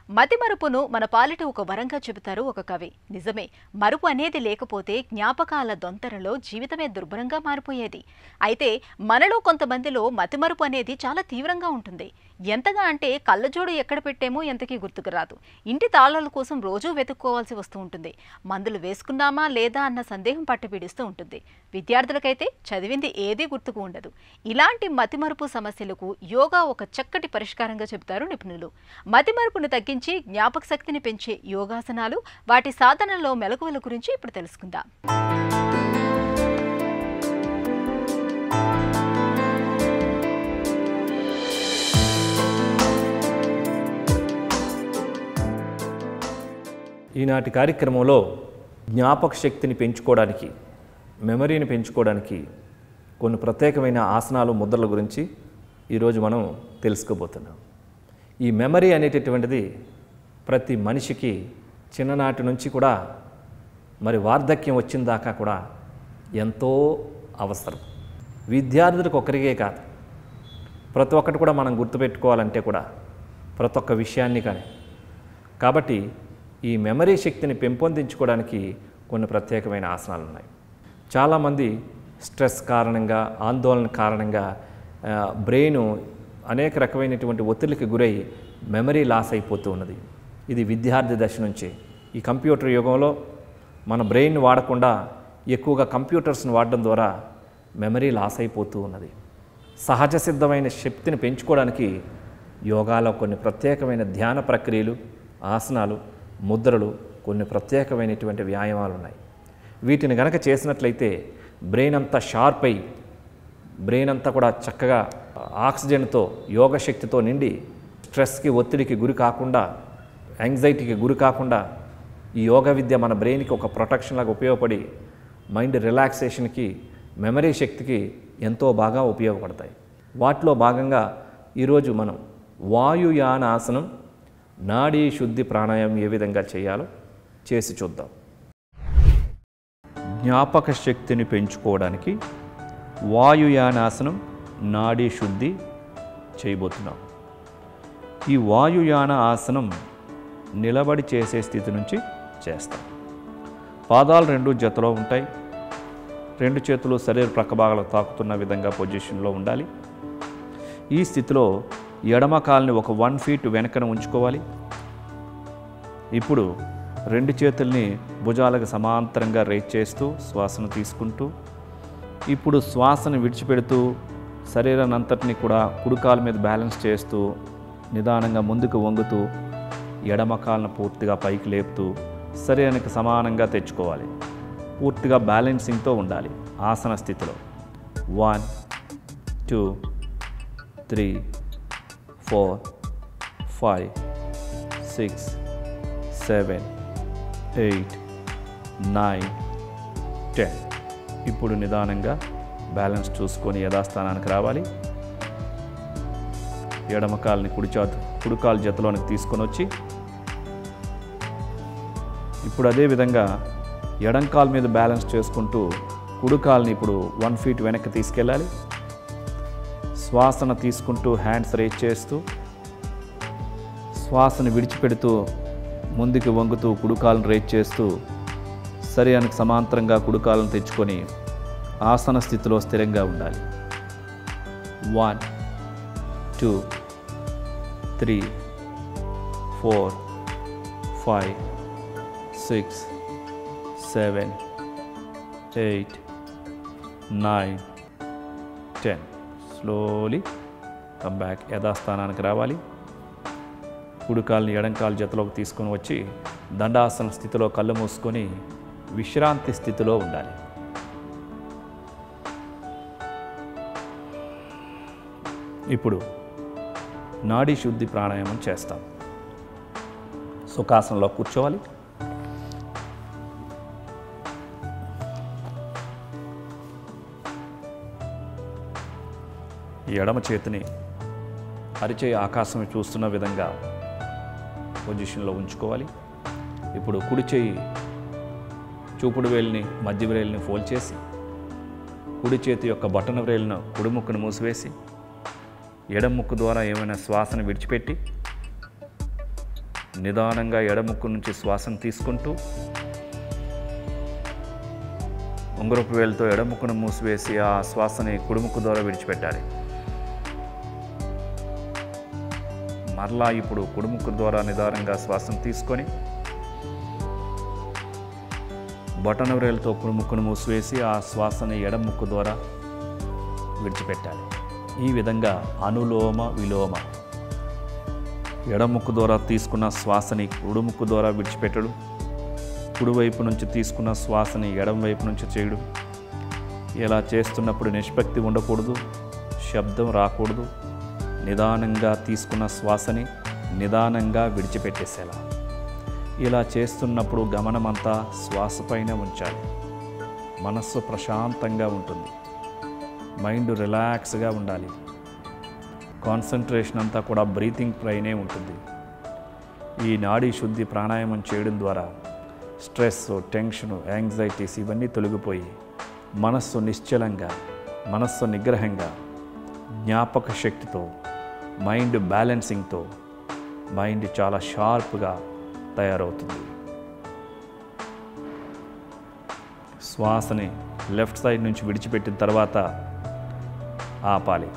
మతి మరుపును మన పాలిట ఒక వరంగా చెబుతారు ఒక కవి నిజమే మరుపు అనేది లేకపోతే జ్ఞాపకాల దొంతరలో జీవితమే దుర్భరంగా మారిపోయేది అయితే మనలో కొంతమందిలో మతిమరుపు అనేది చాలా తీవ్రంగా ఉంటుంది ఎంతగా అంటే కళ్ళజోడు ఎక్కడ పెట్టేమో ఎంతకీ గుర్తుకు రాదు ఇంటి తాళాల కోసం రోజూ వెతుక్కోవాల్సి వస్తూ ఉంటుంది మందులు వేసుకున్నామా లేదా అన్న సందేహం పట్టుబిడిస్తూ ఉంటుంది విద్యార్థులకైతే చదివింది ఏదీ గుర్తుకు ఉండదు ఇలాంటి మతిమరుపు సమస్యలకు యోగా ఒక చక్కటి పరిష్కారంగా చెబుతారు నిపుణులు మతిమరుపును తగ్గించి జ్ఞాపక శక్తిని పెంచే యోగాసనాలు వాటి సాధనలో మెలకువల గురించి ఇప్పుడు తెలుసుకుందాం ఈనాటి కార్యక్రమంలో జ్ఞాపక శక్తిని పెంచుకోవడానికి మెమరీని పెంచుకోవడానికి కొన్ని ప్రత్యేకమైన ఆసనాలు ముద్రల గురించి ఈరోజు మనం తెలుసుకోబోతున్నాం ఈ మెమరీ అనేటటువంటిది ప్రతి మనిషికి చిన్ననాటి నుంచి కూడా మరి వార్ధక్యం వచ్చిన దాకా కూడా ఎంతో అవసరం విద్యార్థులకు ఒకరికే కాదు ప్రతి ఒక్కటి కూడా మనం గుర్తుపెట్టుకోవాలంటే కూడా ప్రతి ఒక్క విషయాన్ని కానీ కాబట్టి ఈ మెమరీ శక్తిని పెంపొందించుకోవడానికి కొన్ని ప్రత్యేకమైన ఆసనాలు ఉన్నాయి చాలామంది స్ట్రెస్ కారణంగా ఆందోళన కారణంగా ఆ, బ్రెయిన్ అనేక రకమైనటువంటి ఒత్తిడికి గురై మెమరీ లాస్ అయిపోతూ ఉన్నది ఇది విద్యార్థి దశ నుంచి ఈ కంప్యూటర్ యుగంలో మన బ్రెయిన్ వాడకుండా ఎక్కువగా కంప్యూటర్స్ని వాడడం ద్వారా మెమరీ లాస్ అయిపోతూ ఉన్నది సహజ సిద్ధమైన శక్తిని పెంచుకోవడానికి యోగాలో కొన్ని ప్రత్యేకమైన ధ్యాన ప్రక్రియలు ఆసనాలు ముద్రలు కొన్ని ప్రత్యేకమైనటువంటి వ్యాయామాలు ఉన్నాయి వీటిని గనక చేసినట్లయితే బ్రెయిన్ అంతా షార్ప్ అయి బ్రెయిన్ అంతా కూడా చక్కగా ఆక్సిజన్తో యోగ శక్తితో నిండి స్ట్రెస్కి ఒత్తిడికి గురి కాకుండా యాంగ్జైటీకి గురి కాకుండా ఈ యోగ విద్య మన బ్రెయిన్కి ఒక ప్రొటెక్షన్ లాగా ఉపయోగపడి మైండ్ రిలాక్సేషన్కి మెమరీ శక్తికి ఎంతో బాగా ఉపయోగపడతాయి వాటిలో భాగంగా ఈరోజు మనం వాయుయాన ఆసనం నాడీ శుద్ధి ప్రాణాయామం ఏ విధంగా చేయాలో చేసి చూద్దాం జ్ఞాపక శక్తిని పెంచుకోవడానికి వాయుయానాసనం నాడీ శుద్ధి చేయబోతున్నాం ఈ వాయుయాన ఆసనం నిలబడి చేసే స్థితి నుంచి చేస్తాం పాదాలు రెండు జతలో ఉంటాయి రెండు చేతులు శరీర ప్రక్క భాగాలకు తాకుతున్న విధంగా పొజిషన్లో ఉండాలి ఈ స్థితిలో ఎడమ కాల్ని ఒక వన్ ఫీట్ వెనకన ఉంచుకోవాలి ఇప్పుడు రెండు చేతుల్ని భుజాలకు సమాంతరంగా రేట్ చేస్తూ శ్వాసను తీసుకుంటూ ఇప్పుడు శ్వాసను విడిచిపెడుతూ శరీరాన్ని అంతటిని కూడా కుడికాల మీద బ్యాలెన్స్ చేస్తూ నిదానంగా ముందుకు వంగుతూ ఎడమ కాలను పూర్తిగా పైకి లేపుతూ శరీరానికి సమానంగా తెచ్చుకోవాలి పూర్తిగా బ్యాలెన్సింగ్తో ఉండాలి ఆసన స్థితిలో one two three four five six seven eight nine ten ఇప్పుడు నిదానంగా బ్యాలెన్స్ చూసుకొని యథాస్థానానికి రావాలి ఎడమ కాలుని కుడి చేతు కుడి కాలు జతలోనికి తీసుకొని వచ్చి ఇప్పుడు అదే విధంగా ఎడం కాలు మీద బ్యాలెన్స్ చేసుకుంటూ కుడి కాలుని ఇప్పుడు వన్ ఫీట్ వెనక్కి తీసుకెళ్ళాలి శ్వాసన తీసుకుంటూ హ్యాండ్స్ రేజ్ చేస్తూ శ్వాసను విడిచిపెడుతూ ముందుకు వంగుతూ కుడికాలను రేజ్ చేస్తూ శరీరానికి సమాంతరంగా కుడికాలను తెచ్చుకొని ఆసన స్థితిలో స్థిరంగా ఉండాలి one two three four five six seven eight nine ten slowly come back యథాస్థానానికి రావాలి కుడికాల్ని ఎడంకాలు జతలోకి తీసుకొని వచ్చి దండాసన స్థితిలో కళ్ళు మూసుకొని విశ్రాంతి స్థితిలో ఉండాలి ఇప్పుడు నాడీ శుద్ధి ప్రాణాయామం చేస్తాం సుఖాసనంలో కూర్చోవాలి ఈ ఎడమ చేతిని అరిచేయి ఆకాశం చూస్తున్న విధంగా పొజిషన్లో ఉంచుకోవాలి ఇప్పుడు కుడి చేయి చూపుడు వేలిని మధ్య వేలిని ఫోల్డ్ చేసి కుడి చేతి యొక్క బటన్ వ్రేలును కుడి ముక్కును మూసివేసి ఎడం ముక్కు ద్వారా ఏమైనా శ్వాసను విడిచిపెట్టి నిదానంగా ఎడముక్కు నుంచి శ్వాసను తీసుకుంటూ ఉంగరపు వేలుతో ఎడముక్కును మూసివేసి ఆ శ్వాసని కుడిముక్కు ద్వారా విడిచిపెట్టాలి మరలా ఇప్పుడు కుడిముక్కు ద్వారా నిదానంగా శ్వాసను తీసుకొని బొటన వ్రేలతో కుడిముక్కును మూసివేసి ఆ శ్వాసని ఎడముక్కు ద్వారా విడిచిపెట్టాలి ఈ విధంగా అనులోమ విలోమ ఎడముక్కు ద్వారా తీసుకున్న శ్వాసని కుడిముక్కు ద్వారా విడిచిపెట్టడం కుడివైపు నుంచి తీసుకున్న శ్వాసని ఎడం వైపు నుంచి చేయడం ఇలా చేస్తున్నప్పుడు నిష్పత్తి ఉండకూడదు శబ్దం రాకూడదు నిదానంగా తీసుకున్న శ్వాసని నిదానంగా విడిచిపెట్టేసేలా ఇలా చేస్తున్నప్పుడు గమనమంతా శ్వాసపైన ఉంచాలి మనస్సు ప్రశాంతంగా ఉంటుంది మైండ్ రిలాక్స్గా ఉండాలి కాన్సన్ట్రేషన్ అంతా కూడా బ్రీతింగ్ పైనే ఉంటుంది ఈ నాడీ శుద్ధి ప్రాణాయామం చేయడం ద్వారా స్ట్రెస్ టెన్షన్ యాంగ్జైటీస్ ఇవన్నీ తొలగిపోయి మనస్సు నిశ్చలంగా మనస్సు నిగ్రహంగా జ్ఞాపక శక్తితో మైండ్ బ్యాలెన్సింగ్తో మైండ్ చాలా షార్ప్గా తయారవుతుంది శ్వాసని లెఫ్ట్ సైడ్ నుంచి విడిచిపెట్టిన తర్వాత ఆపాలి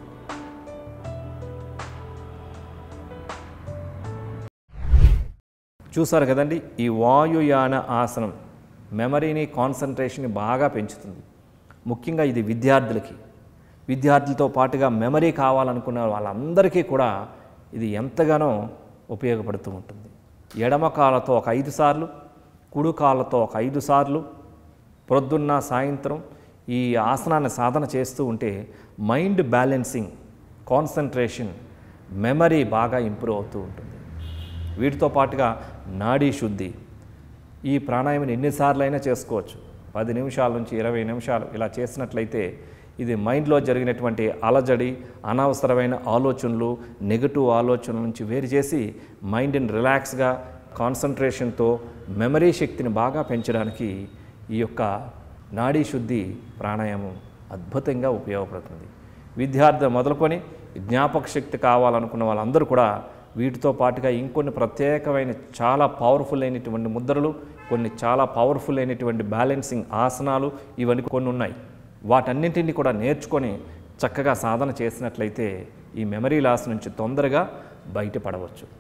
చూసారు కదండి ఈ వాయుయాన ఆసనం మెమరీని కాన్సన్ట్రేషన్ని బాగా పెంచుతుంది ముఖ్యంగా ఇది విద్యార్థులకి విద్యార్థులతో పాటుగా మెమరీ కావాలనుకున్న వాళ్ళందరికీ కూడా ఇది ఎంతగానో ఉపయోగపడుతూ ఉంటుంది ఎడమ కాళ్ళతో ఒక ఐదు సార్లు కుడి కాళ్ళతో ఒక ఐదు సార్లు ప్రొద్దున్న సాయంత్రం ఈ ఆసనాన్ని సాధన చేస్తూ ఉంటే మైండ్ బ్యాలెన్సింగ్ కాన్సన్ట్రేషన్ మెమరీ బాగా ఇంప్రూవ్ అవుతూ ఉంటుంది వీటితో పాటుగా నాడీ శుద్ధి ఈ ప్రాణాయామం ఎన్నిసార్లు అయినా చేసుకోవచ్చు పది నిమిషాల నుంచి ఇరవై నిమిషాలు ఇలా చేసినట్లయితే ఇది మైండ్లో జరిగినటువంటి అలజడి అనవసరమైన ఆలోచనలు నెగటివ్ ఆలోచనల నుంచి వేరు చేసి మైండ్ని రిలాక్స్గా కాన్సన్ట్రేషన్తో మెమరీ శక్తిని బాగా పెంచడానికి ఈ యొక్క నాడీ శుద్ధి ప్రాణాయామం అద్భుతంగా ఉపయోగపడుతుంది విద్యార్థి మొదలుకొని జ్ఞాపక శక్తి కావాలనుకున్న వాళ్ళందరూ కూడా వీటితో పాటుగా ఇంకొన్ని ప్రత్యేకమైన చాలా పవర్ఫుల్ అయినటువంటి ముద్రలు కొన్ని చాలా పవర్ఫుల్ అయినటువంటి బ్యాలెన్సింగ్ ఆసనాలు ఇవన్నీ కొన్ని ఉన్నాయి వాటన్నింటినీ కూడా నేర్చుకొని చక్కగా సాధన చేసినట్లయితే ఈ మెమరీ లాస్ నుంచి తొందరగా బయటపడవచ్చు